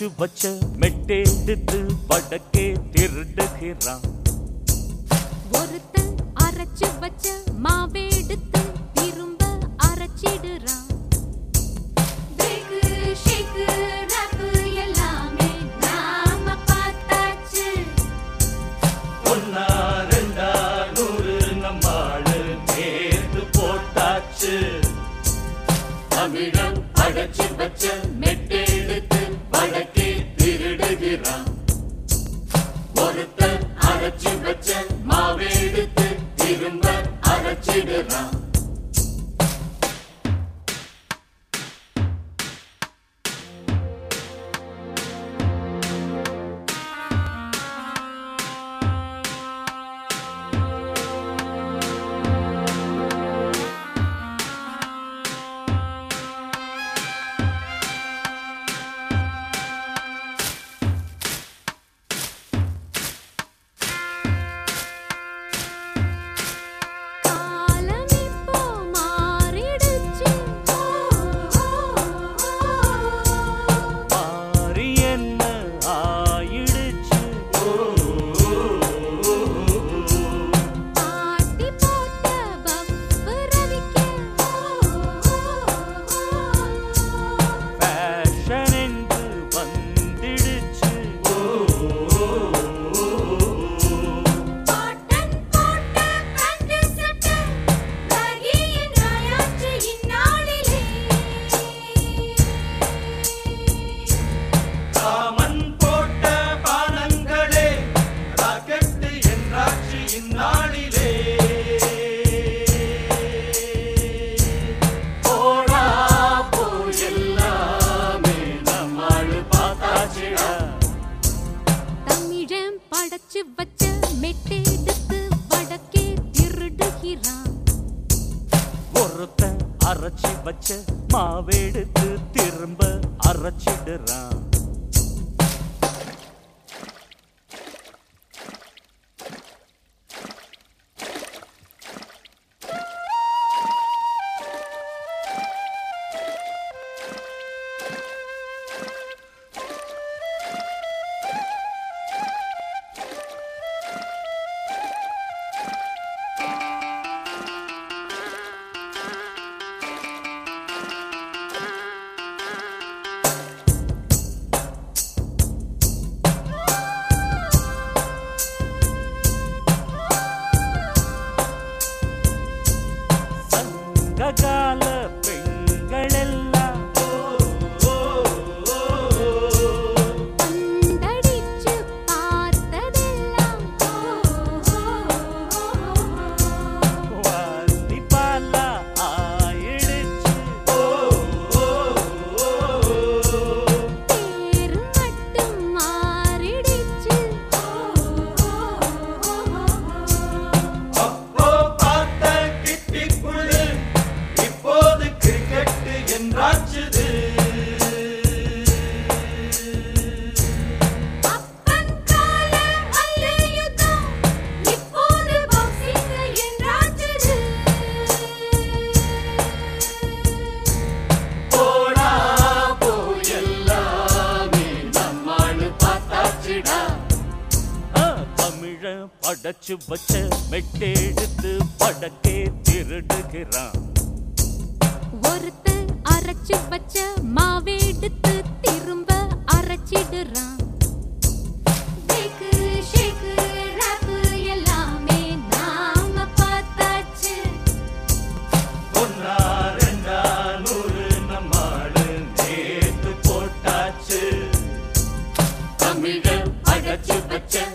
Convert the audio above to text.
அரைச்சு வச்ச மெட்டெடுத்து வடக்கே திருடுகிறான் ஒருத்தன் அரைச்சு வச்ச மாவேடுத்து திரும்ப அரைச்சிடுறான் பேக்கு, ஷேக்கு, ரப்பு எல்லாமே நாம பார்த்தாச்சு. ஒன்னா ரெண்டா நூறு நம்மாளு சேர்த்து போட்டாச்சு தமிழம் அடைச்சு வச்ச மெட்டெடுத்து வடக்கே திருடுகிறான் ஒருத்தன் அரைச்சு வச்ச மாவெடுத்து திரும்ப அரைச்சிடுறான் காலம் இப்போ மாறிடுச்சு. மாறி என்ன ஆயிடுச்சு ஆட்டி போட்ட பப்பு ரவிக்கு. ஃபேஷன் என்று வந்துடுச்சு காட்டன் போட்ட பேண்ட் சட்டை ரகியின் ஆயாச்சு இந்நாளிலே. ராமன் போட்ட பானங்களே ராக்கெட்டு என்றாச்சு இந்நாளிலே போடா போ எல்லாமே நம்மாளு பார்த்தாச்சுடா தமிழன் படைச்சு வச்ச மெட்டெடுத்து வடக்கே திருடுகிறான் ஒருத்தன் அரைச்சி வச்ச மாவெடுத்து திரும்ப அரைச்சிடுறான் சங்ககால பெண்களெல்லாம் பந்தடிச்சு பார்த்ததெல்லாம் வாந்தி பாலா ஆயிடுச்சு பேரு மட்டும் மாறிடுச்சு அப்போ பார்த்த கிட்டிக்குள்ளு இப்போது கிரிக்கெட் என்றாச்சுது அப்பன் கால மல்யுத்தம் இப்போது பாக்ஸிங் என்றாச்சுது போடா போ எல்லாமே நம்மாளு பார்த்தாச்சுடா தமிழ படைச்சு வச்ச மெட்டெடுத்து படக்கே திருடுகிறான் ஒருத்தன் அரைச்சு வச்ச மாவேடுத்து திரும்ப அரைச்சிடுறான் பேக்கு, ஷேக்கு, ரப்பு எல்லாமே நாம பார்த்தாச்சு. ஒன்னா ரெண்டா நூறு நம்மாளு நேத்து போட்டாச்சு தமிழ அடைச்சு வச்ச